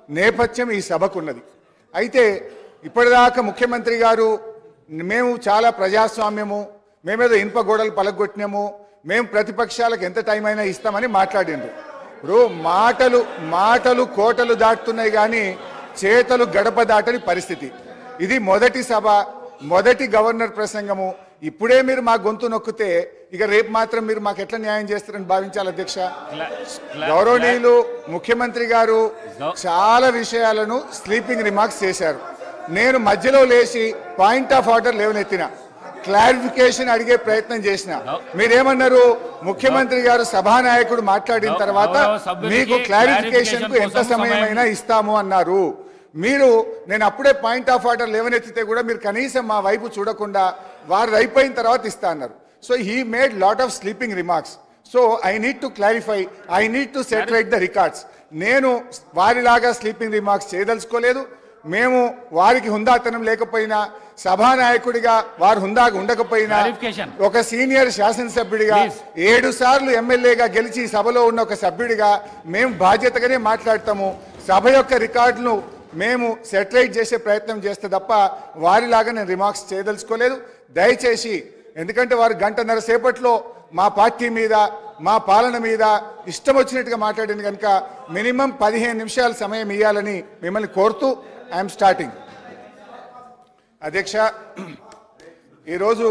నేపథ్యం ఈ సభకున్నది అయితే ఇప్పటిదాకా ముఖ్యమంత్రి గారు మేము చాలా ప్రజాస్వామ్యము మేమేదో ఇనుప గోడలు పలగొట్టినాము మేము ప్రతిపక్షాలకు ఎంత టైం అయినా ఇస్తామని మాట్లాడిండ్రు ఇప్పుడు మాటలు మాటలు కోటలు దాటుతున్నాయి కానీ చేతలు గడప దాటని పరిస్థితి ఇది మొదటి సభ మొదటి గవర్నర్ ప్రసంగము ఇప్పుడే మీరు మా గొంతు నొక్కితే ఇక రేపు మాత్రం మీరు మాకు ఎట్లా న్యాయం చేస్తారని భావించాలి అధ్యక్ష క్లా- క్లా- గౌరవనీయులు ముఖ్యమంత్రి గారు చాలా విషయాలను స్లీపింగ్ రిమార్క్స్ చేశారు నేను మధ్యలో లేచి పాయింట్ ఆఫ్ ఆర్డర్ లేవనెత్తిన క్లారిఫికేషన్ అడిగే ప్రయత్నం చేసిన మీరేమన్నారు ముఖ్యమంత్రి గారు సభానాయకుడు మాట్లాడిన గౌ- తర్వాత గౌరవ సభ్యుడికి మీకు క్లారిఫికేషన్ కు ఎంత clarification కోసం సమయమైనా ఇస్తాము అన్నారు మీరు నేను అప్పుడే పాయింట్ ఆఫ్ ఆర్డర్ లేవనెత్తితే కూడా మీరు కనీసం మా వైపు చూడకుండా వారు అయిపోయిన తర్వాత ఇస్తా అన్నారు so he made lot of sleeping remarks so I need to clarify I need to reiterate the records నేను వారిలాగా స్లీపింగ్ రిమార్క్స్ చేయదలుచుకోలేదు మేము వారికి హుందాతనం లేకపోయినా సభానాయకుడిగా వారు హుందాగా ఉండకపోయినా Clarification. ఒక సీనియర్ శాసనసభ్యుడిగా Please. ఏడు సార్లు ఎమ్మెల్యేగా గెలిచి సభలో ఉన్న ఒక సభ్యుడిగా మేము బాధ్యతగానే మాట్లాడతాము సభ యొక్క రికార్డును మేము సెటరైట్ చేసే ప్రయత్నం చేస్తే తప్ప వారిలాగా నేను రిమార్క్స్ చేయదలుచుకోలేదు దయచేసి ఎందుకంటే వారు గంటన్నర సేపట్లో మా పార్టీ మీద మా పాలన మీద ఇష్టం వచ్చినట్టుగా మాట్లాడింది కనుక మినిమం పదిహేను నిమిషాల సమయం ఇవ్వాలని మిమ్మల్ని కోరుతూ ఐఎమ్ స్టార్టింగ్ అధ్యక్ష ఈరోజు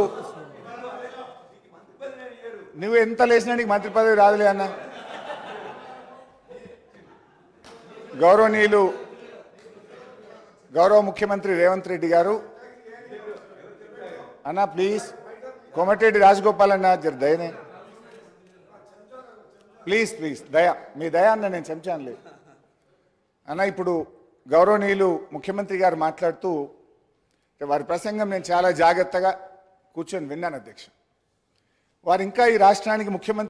నువ్వు ఎంత లేచినా నీకు మంత్రి పదవి రాదులే అన్న గౌరవనీయులు గౌరవ ముఖ్యమంత్రి రేవంత్ రెడ్డి గారు అన్న ప్లీజ్ కోమటిరెడ్డి రాజగోపాల్ అన్న జర దయనే ప్లీజ్ ప్లీజ్ దయ మీ దయ అన్న నేను చెంచాను లేదు అన్న ఇప్పుడు గౌరవనీయులు ముఖ్యమంత్రి గారు మాట్లాడుతూ వారి ప్రసంగం నేను చాలా జాగ్రత్తగా కూర్చొని విన్నాను అధ్యక్ష వారు ఇంకా ఈ రాష్ట్రానికి ముఖ్యమంత్రి